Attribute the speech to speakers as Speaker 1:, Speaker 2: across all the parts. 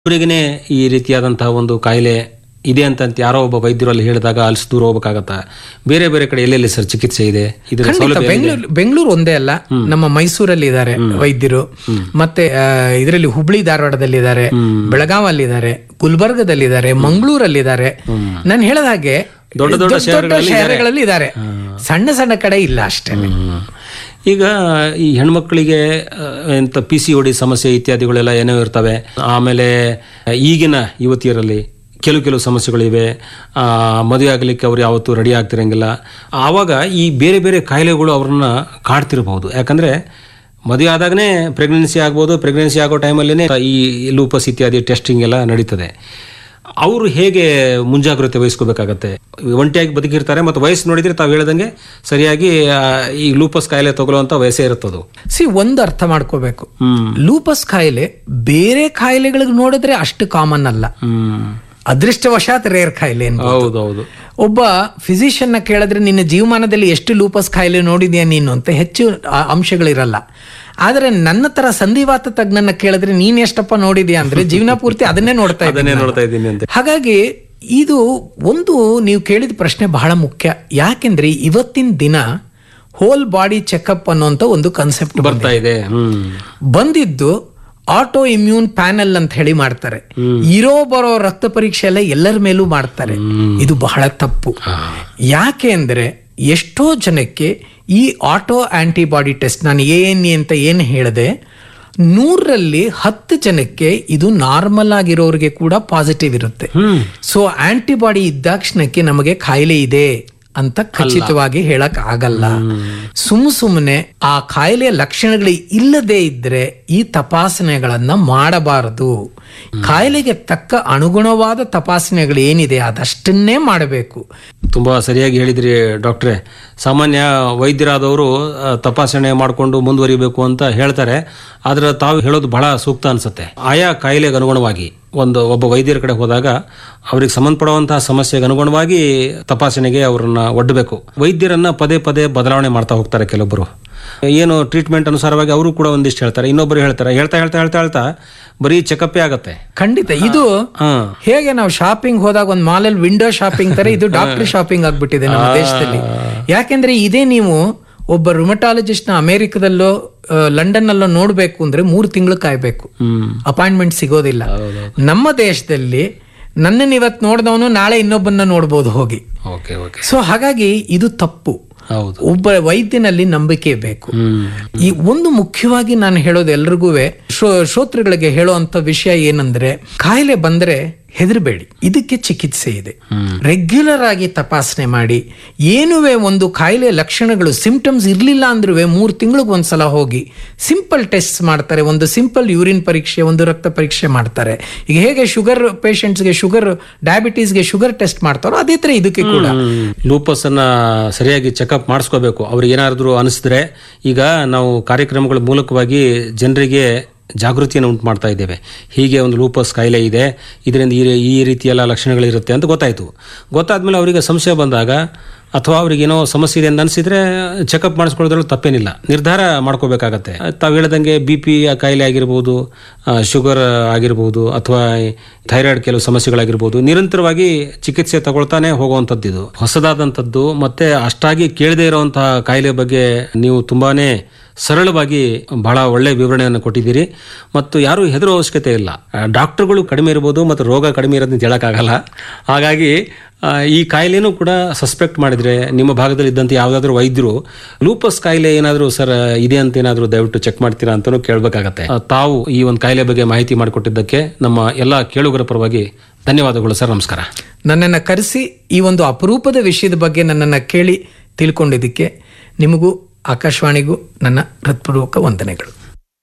Speaker 1: ಅವರಿಗೇ ಈ ರೀತಿಯಾದಂತಹ ಒಂದು ಕಾಯಿಲೆ ಇದೆ ಅಂತ ಯಾರೋ ಒಬ್ಬ ವೈದ್ಯರು ಅಲ್ಲಿ ಹೇಳಿದಾಗ ಅಲ್ಲಿ ದೂರ ಹೋಗ್ಬೇಕಾಗತ್ತ ಬೇರೆ ಬೇರೆ ಕಡೆ ಎಲ್ಲೆಲ್ಲಿ ಸರ್ ಚಿಕಿತ್ಸೆ ಇದೆ ಇದರ
Speaker 2: ಖಂಡಿತ
Speaker 1: ಸೌಲಭ್ಯ ಎಲ್ಲಿದೆ?
Speaker 2: ಬೆಂಗಳೂರು ಬೆಂಗಳೂರು ಒಂದೇ ಅಲ್ಲ ನಮ್ಮ ಮೈಸೂರಲ್ಲಿ ಇದ್ದಾರೆ ವೈದ್ಯರು ಮತ್ತೆ ಇದರಲ್ಲಿ ಹುಬ್ಳಿ ಧಾರವಾಡದಲ್ಲಿ ಇದ್ದಾರೆ ಬೆಳಗಾವಲ್ಲಿದ್ದಾರೆ ಗುಲ್ಬರ್ಗದಲ್ಲಿದ್ದಾರೆ ಮಂಗಳೂರಲ್ಲಿದ್ದಾರೆ ನಾನು ಹೇಳದ ಹಾಗೆ
Speaker 1: ದೊಡ್ಡ ದೊಡ್ಡ ಶಹರಗಳಲ್ಲಿ
Speaker 2: ಶಹರಗಳಲ್ಲಿ ಇದ್ದಾರೆ ಸಣ್ಣ ಸಣ್ಣ ಕಡೆ ಇಲ್ಲ ಅಷ್ಟೇ
Speaker 1: ಹ್ಮ್. ಈಗ ಈ ಹೆಣ್ಮಕ್ಳಿಗೆ ಆ, ಎಂತ ಪಿ ಸಿ ಒಡಿ ಸಮಸ್ಯೆ ಇತ್ಯಾದಿಗಳೆಲ್ಲ ಏನೋ ಇರ್ತವೆ ಆಮೇಲೆ ಈಗಿನ ಯುವತಿಯರಲ್ಲಿ ಕೆಲವು ಕೆಲವು ಸಮಸ್ಯೆಗಳಿವೆ ಆ, ಮದುವೆ ಆಗಲಿಕ್ಕೆ ಅವ್ರು ಯಾವತ್ತೂ ರೆಡಿ ಆಗ್ತಿರಂಗಿಲ್ಲ ಆವಾಗ ಈ ಬೇರೆ ಬೇರೆ ಕಾಯಿಲೆಗಳು ಅವ್ರನ್ನ ಕಾಡ್ತಿರ್ಬೋದು ಯಾಕಂದ್ರೆ ಮದುವೆ ಆದಾಗನೇ ಪ್ರೆಗ್ನೆನ್ಸಿ ಆಗ್ಬೋದು ಪ್ರೆಗ್ನೆನ್ಸಿ ಆಗೋ ಟೈಮಲ್ಲೇ ಈ ಲೂಪಸ್ ಇತ್ಯಾದಿ ಟೆಸ್ಟಿಂಗ್ ಎಲ್ಲ ನಡೀತದೆ ಅವರು ಹೇಗೆ ಮುಂಜಾಗ್ರತೆ ವಹಿಸ್ಕೋಬೇಕಾಗತ್ತೆ ಒಂಟಿಯಾಗಿ ಬದುಕಿರ್ತಾರೆ ಮತ್ತು ವಯಸ್ಸು ನೋಡಿದ್ರೆ ತಾವು ಹೇಳ್ದಂಗೆ ಸರಿಯಾಗಿ ಆ, ಈ ಲೂಪಸ್ ಕಾಯಿಲೆ ತಗೊಳ್ಳುವಂತ ವಯಸ್ಸೇ ಇರುತ್ತದು
Speaker 2: ಸಿ ಒಂದು ಅರ್ಥ ಮಾಡ್ಕೋಬೇಕು
Speaker 1: ಹ್ಮ್
Speaker 2: ಲೂಪಸ್ ಕಾಯಿಲೆ ಬೇರೆ ಕಾಯಿಲೆಗಳಿಗೆ ನೋಡಿದ್ರೆ ಅಷ್ಟು ಕಾಮನ್ ಅಲ್ಲ
Speaker 1: ಹ್ಮ್
Speaker 2: ಅದೃಷ್ಟವಶಾತ್ ರೇರ್ ಕಾಯಿಲೆ ಏನು
Speaker 1: ಹೌದೌದು
Speaker 2: ಒಬ್ಬ ಫಿಸಿಷಿಯನ್ ಕೇಳಿದ್ರೆ ನಿನ್ನ ಜೀವಮಾನದಲ್ಲಿ ಎಷ್ಟು ಲೂಪಸ್ ಕಾಯಿಲೆ ನೋಡಿದ್ಯಾ ನೀನು ಅಂತ ಹೆಚ್ಚು ಆ- ಅಂಶಗಳಿರಲ್ಲ ಆದ್ರೆ ನನ್ನ ತರ ಸಂಧಿವಾತ ತಜ್ಞನ ಕೇಳಿದ್ರೆ ನೀನ್ ಎಷ್ಟಪ್ಪ ನೋಡಿದ್ಯಾ ಅಂದ್ರೆ ಜೀವನ ಪೂರ್ತಿ ಅದನ್ನೇ ನೋಡ್ತಾ
Speaker 1: ಅದನ್ನೇ
Speaker 2: ಇದ್ದೀನಿ
Speaker 1: ನೋಡ್ತಾ ಇದ್ದೀನಿ ಅಂತ
Speaker 2: ಹಾಗಾಗಿ ಇದು ಒಂದು ನೀವು ಕೇಳಿದ ಪ್ರಶ್ನೆ ಬಹಳ ಮುಖ್ಯ ಯಾಕೆಂದ್ರೆ ಇವತ್ತಿನ ದಿನ ಹೋಲ್ ಬಾಡಿ ಚೆಕಪ್ ಅನ್ನುವಂತ ಒಂದು ಕಾನ್ಸೆಪ್ಟ್
Speaker 1: ಬರ್ತಾ ಇದೆ ಹ್ಮ್
Speaker 2: ಬಂದಿದ್ದು ಆಟೋ ಇಮ್ಯೂನ್ ಪ್ಯಾನೆಲ್ ಅಂತ ಹೇಳಿ ಮಾಡ್ತಾರೆ ಇರೋ ಬರೋ ರಕ್ತ ಪರೀಕ್ಷೆ ಎಲ್ಲ ಎಲ್ಲರ ಮೇಲೂ ಮಾಡ್ತಾರೆ ಇದು ಬಹಳ ತಪ್ಪು ಯಾಕೆ ಅಂದ್ರೆ ಎಷ್ಟೋ ಜನಕ್ಕೆ ಈ ಆಟೋ ಆಂಟಿಬಾಡಿ ಟೆಸ್ಟ್ ನಾನು ಎ ಎನ್ ಎ ಅಂತ ಏನು ಹೇಳಿದೆ ನೂರರಲ್ಲಿ ಹತ್ತು ಜನಕ್ಕೆ ಇದು ನಾರ್ಮಲ್ ಆಗಿರೋರಿಗೆ ಕೂಡ ಪಾಸಿಟಿವ್ ಇರುತ್ತೆ ಸೊ ಆಂಟಿಬಾಡಿ ಇದ್ದಾಕ್ಷಣಕ್ಕೆ ನಮಗೆ ಕಾಯಿಲೆ ಇದೆ ಅಂತ ಖಚಿತವಾಗಿ ಹೇಳಕ್ ಆಗಲ್ಲ ಸುಮ್ ಸುಮ್ಮನೆ ಆ ಕಾಯಿಲೆಯ ಲಕ್ಷಣಗಳು ಇಲ್ಲದೆ ಇದ್ರೆ ಈ ತಪಾಸಣೆಗಳನ್ನ ಮಾಡಬಾರದು ಕಾಯಿಲೆಗೆ ತಕ್ಕ ಅನುಗುಣವಾದ ತಪಾಸಣೆಗಳು ಏನಿದೆ ಅದಷ್ಟನ್ನೇ ಮಾಡಬೇಕು
Speaker 1: ತುಂಬಾ ಸರಿಯಾಗಿ ಹೇಳಿದ್ರಿ ಡಾಕ್ಟ್ರೆ ಸಾಮಾನ್ಯ ವೈದ್ಯರಾದವರು ಆ, ತಪಾಸಣೆ ಮಾಡಿಕೊಂಡು ಮುಂದುವರಿಬೇಕು ಅಂತ ಹೇಳ್ತಾರೆ ಆದ್ರೆ ತಾವು ಹೇಳೋದು ಬಹಳ ಸೂಕ್ತ ಅನ್ಸುತ್ತೆ ಆಯಾ ಕಾಯಿಲೆಗೆ ಅನುಗುಣವಾಗಿ ಒಂದು ಒಬ್ಬ ವೈದ್ಯರ ಕಡೆ ಹೋದಾಗ ಅವ್ರಿಗೆ ಸಂಬಂಧಪಡುವಂತಹ ಸಮಸ್ಯೆಗೆ ಅನುಗುಣವಾಗಿ ತಪಾಸಣೆಗೆ ಅವರನ್ನ ಒಡ್ಡಬೇಕು ವೈದ್ಯರನ್ನ ಪದೇ ಪದೇ ಬದಲಾವಣೆ ಮಾಡ್ತಾ ಹೋಗ್ತಾರೆ ಕೆಲವೊಬ್ಬರು ಏನು ಟ್ರೀಟ್ಮೆಂಟ್ ಅನುಸಾರವಾಗಿ ಅವರು ಕೂಡ ಒಂದಿಷ್ಟು ಹೇಳ್ತಾರೆ ಇನ್ನೊಬ್ಬರು ಹೇಳ್ತಾರೆ ಹೇಳ್ತಾ ಹೇಳ್ತಾ ಹೇಳ್ತಾ ಹೇಳ್ತಾ ಬರೀ ಚೆಕಪ್ಪೇ ಆಗತ್ತೆ
Speaker 2: ಖಂಡಿತ ಇದು
Speaker 1: ಹಾ
Speaker 2: ಹೇಗೆ ನಾವು ಶಾಪಿಂಗ್ ಹೋದಾಗ ಒಂದು ಮಾಲಲ್ಲಿ ವಿಂಡೋ ಶಾಪಿಂಗ್ ತರ ಇದು ಡಾಕ್ಟರ್ ಶಾಪಿಂಗ್ ಆಗ್ಬಿಟ್ಟಿದೆ ನಮ್ಮ ದೇಶದಲ್ಲಿ ಯಾಕೆಂದ್ರೆ ಇದೇ ನೀವು ಒಬ್ಬ ರುಮಟಾಲಜಿಸ್ಟ್ ನ ಅಮೆರಿಕದಲ್ಲೋ ಆ, ಲಂಡನ್ ಅಲ್ಲೋ ನೋಡ್ಬೇಕು ಅಂದ್ರೆ ಮೂರು ತಿಂಗಳು ಕಾಯ್ಬೇಕು
Speaker 1: ಹ್ಮ್
Speaker 2: ಅಪಾಯಿಂಟ್ಮೆಂಟ್ ಸಿಗೋದಿಲ್ಲ ನಮ್ಮ ದೇಶದಲ್ಲಿ ನನ್ನನ್ನು ಇವತ್ತು ನೋಡಿದವನು ನಾಳೆ ಇನ್ನೊಬ್ಬನ್ನ ನೋಡ್ಬೋದು ಹೋಗಿ
Speaker 1: ಓಕೆ ಓಕೆ
Speaker 2: ಸೊ ಹಾಗಾಗಿ ಇದು ತಪ್ಪು
Speaker 1: ಹೌದು
Speaker 2: ಒಬ್ಬ ವೈದ್ಯನಲ್ಲಿ ನಂಬಿಕೆ ಬೇಕು
Speaker 1: ಹ್ಮ್
Speaker 2: ಈ ಒಂದು ಮುಖ್ಯವಾಗಿ ನಾನು ಹೇಳೋದು ಎಲ್ರಿಗೂ ಶ್ರೋತೃಗಳಿಗೆ ಹೇಳುವಂತ ವಿಷಯ ಏನಂದ್ರೆ ಕಾಯಿಲೆ ಬಂದ್ರೆ ಹೆದರಬೇಡಿ ಇದಕ್ಕೆ ಚಿಕಿತ್ಸೆ ಇದೆ ರೆಗ್ಯುಲರ್ ಆಗಿ ತಪಾಸಣೆ ಮಾಡಿ ಏನುವೆ ಒಂದು ಕಾಯಿಲೆ ಲಕ್ಷಣಗಳು ಸಿಂಪ್ಟಮ್ಸ್ ಇರ್ಲಿಲ್ಲ ಅಂದ್ರೂ ಮೂರು ತಿಂಗಳಿಗೆ ಒಂದ್ಸಲ ಹೋಗಿ ಸಿಂಪಲ್ ಟೆಸ್ಟ್ ಮಾಡ್ತಾರೆ ಒಂದು ಸಿಂಪಲ್ ಯೂರಿನ್ ಪರೀಕ್ಷೆ ಒಂದು ರಕ್ತ ಪರೀಕ್ಷೆ ಮಾಡ್ತಾರೆ ಈಗ ಹೇಗೆ ಶುಗರ್ ಪೇಷಂಟ್ಸ್ಗೆ ಶುಗರ್ ಡಯಾಬಿಟೀಸ್ಗೆ ಶುಗರ್ ಟೆಸ್ಟ್ ಮಾಡ್ತಾರೋ ಅದೇ ತರ ಇದಕ್ಕೆ ಕೂಡ
Speaker 1: ಲೂಪಸ್ ಅನ್ನ ಸರಿಯಾಗಿ ಚೆಕಪ್ ಮಾಡಿಸ್ಕೋಬೇಕು ಅವ್ರಿಗೆ ಏನಾದ್ರು ಅನಿಸಿದ್ರೆ ಈಗ ನಾವು ಕಾರ್ಯಕ್ರಮಗಳ ಮೂಲಕವಾಗಿ ಜನರಿಗೆ ಜಾಗೃತಿಯನ್ನು ಉಂಟು ಮಾಡ್ತಾ ಇದ್ದೇವೆ ಹೀಗೆ ಒಂದು ಲೂಪಸ್ ಕಾಯಿಲೆ ಇದೆ ಇದರಿಂದ ಈ ಈ ರೀತಿ ಎಲ್ಲ ಲಕ್ಷಣಗಳಿರುತ್ತೆ ಅಂತ ಗೊತ್ತಾಯ್ತು ಗೊತ್ತಾದ್ಮೇಲೆ ಅವರಿಗೆ ಸಂಶಯ ಬಂದಾಗ ಅಥವಾ ಅವ್ರಿಗೇನೋ ಸಮಸ್ಯೆ ಇದೆ ಅಂತ ಅನಿಸಿದ್ರೆ ಚೆಕಪ್ ಮಾಡಿಸ್ಕೊಳ್ಳೋದ್ರಲ್ಲಿ ತಪ್ಪೇನಿಲ್ಲ ನಿರ್ಧಾರ ಮಾಡ್ಕೋಬೇಕಾಗತ್ತೆ ತಾವು ಹೇಳ್ದಂಗೆ ಬಿ ಪಿ ಕಾಯಿಲೆ ಆಗಿರ್ಬೋದು ಶುಗರ್ ಆಗಿರ್ಬೋದು ಅಥವಾ ಥೈರಾಯ್ಡ್ ಕೆಲವು ಸಮಸ್ಯೆಗಳಾಗಿರ್ಬೋದು ನಿರಂತರವಾಗಿ ಚಿಕಿತ್ಸೆ ತಗೊಳ್ತಾನೆ ಹೋಗುವಂಥದ್ದು ಇದು ಹೊಸದಾದಂಥದ್ದು ಮತ್ತೆ ಅಷ್ಟಾಗಿ ಕೇಳದೇ ಇರುವಂತಹ ಕಾಯಿಲೆ ಬಗ್ಗೆ ನೀವು ತುಂಬಾನೇ ಸರಳವಾಗಿ ಬಹಳ ಒಳ್ಳೆ ವಿವರಣೆಯನ್ನು ಕೊಟ್ಟಿದ್ದೀರಿ ಮತ್ತು ಯಾರು ಹೆದರೋ ಅವಶ್ಯಕತೆ ಇಲ್ಲ ಆ, ಡಾಕ್ಟರ್ಗಳು ಕಡಿಮೆ ಇರ್ಬೋದು ಮತ್ತು ರೋಗ ಕಡಿಮೆ ಇರೋದನ್ನ ಹೇಳೋಕ್ಕಾಗಲ್ಲ ಹಾಗಾಗಿ ಆ, ಈ ಕಾಯಿಲೆನೂ ಕೂಡ ಸಸ್ಪೆಕ್ಟ್ ಮಾಡಿದ್ರೆ ನಿಮ್ಮ ಭಾಗದಲ್ಲಿ ಇದ್ದಂತೆ ಯಾವುದಾದ್ರೂ ವೈದ್ಯರು ಲೂಪಸ್ ಕಾಯಿಲೆ ಏನಾದರೂ ಸರ್ ಇದೆ ಅಂತ ಏನಾದರೂ ದಯವಿಟ್ಟು ಚೆಕ್ ಮಾಡ್ತೀರಾ ಅಂತಲೂ ಕೇಳಬೇಕಾಗತ್ತೆ ಆ, ತಾವು ಈ ಒಂದು ಕಾಯಿಲೆ ಬಗ್ಗೆ ಮಾಹಿತಿ ಮಾಡಿಕೊಟ್ಟಿದ್ದಕ್ಕೆ ನಮ್ಮ ಎಲ್ಲ ಕೇಳುಗರ ಪರವಾಗಿ ಧನ್ಯವಾದಗಳು ಸರ್ ನಮಸ್ಕಾರ
Speaker 2: ನನ್ನನ್ನು ಕರೆಸಿ ಈ ಒಂದು ಅಪರೂಪದ ವಿಷಯದ ಬಗ್ಗೆ ನನ್ನನ್ನು ಕೇಳಿ ತಿಳ್ಕೊಂಡಿದ್ದಕ್ಕೆ ನಿಮಗೂ ಆಕಾಶವಾಣಿಗೂ ನನ್ನ ಹೃತ್ಪೂರ್ವಕ ವಂದನೆಗಳು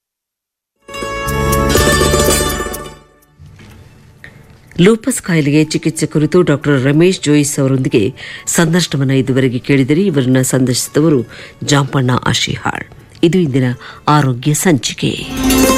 Speaker 3: ಲೂಪಸ್ ಕಾಯಿಲೆಗೆ ಚಿಕಿತ್ಸೆ ಕುರಿತು ಡಾಕ್ಟರ್ ರಮೇಶ್ ಜೋಯಿಸ್ ಅವರೊಂದಿಗೆ ಸಂದರ್ಶನವನ್ನು ಇದುವರೆಗೆ ಕೇಳಿದರೆ ಇವರನ್ನ ಸಂದರ್ಶಿಸಿದವರು ಜಾಂಪಣ್ಣ ಆಶಿಹಾಳ್ ಇದು ಇಂದಿನ ಆರೋಗ್ಯ ಸಂಚಿಕೆ